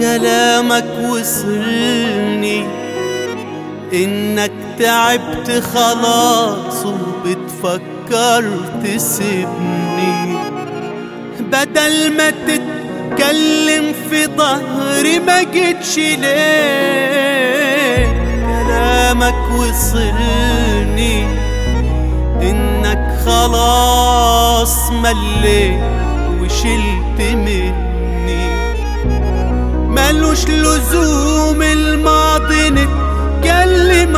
كلامك وصلني انك تعبت خلاص وبتفكر تسيبني بدل ما تتكلم في ظهري ما جيتش ليه كلامك وصلني انك خلاص مليت وشلت مني ملوش لزوم الماضي نتكلم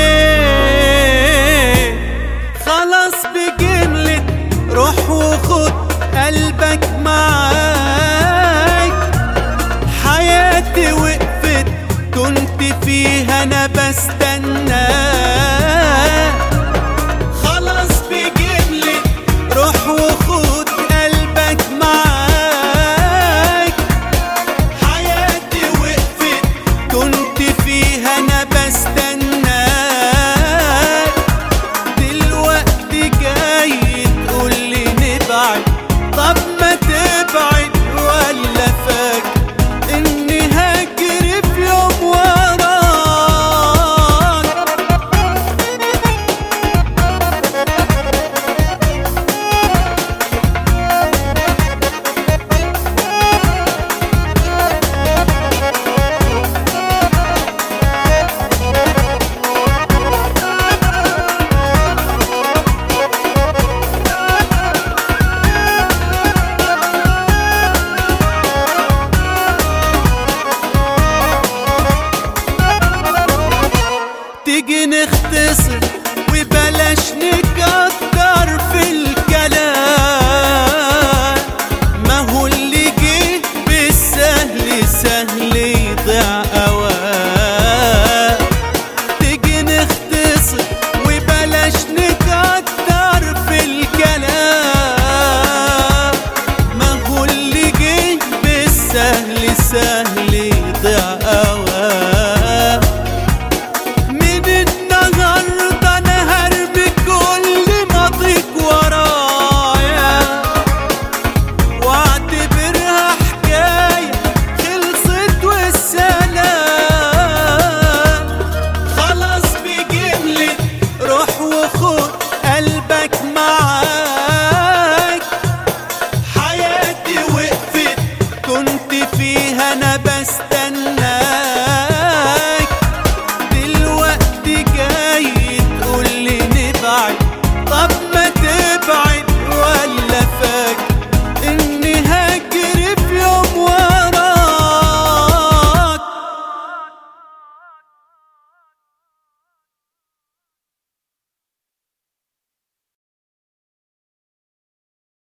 عليه خلاص بجملة روح وخد قلبك معاك حياتي وقفت كنت فيها انا بستناك خلاص بجملة روح وخد قلبك معاك حياتي وقفت كنت فيها انا بستناك دلوقتي جاي تقولي نبعد طب ما تبعد ولا فاكر اني هجري في يوم وراك تيجي نختصر وبلاش نكتر في الكلام ما هو اللي جه بالسهل سهل يضيع اوام تيجي نختصر وبلاش نكتر في الكلام ما هو اللي جه بالسهل سهل يضيع اوام من النهاردة أنا هرمي كل ماضيك ورايا واعتبرها حكاية خلصت والسلام خلاص بجملة روح وخد قلبك معاك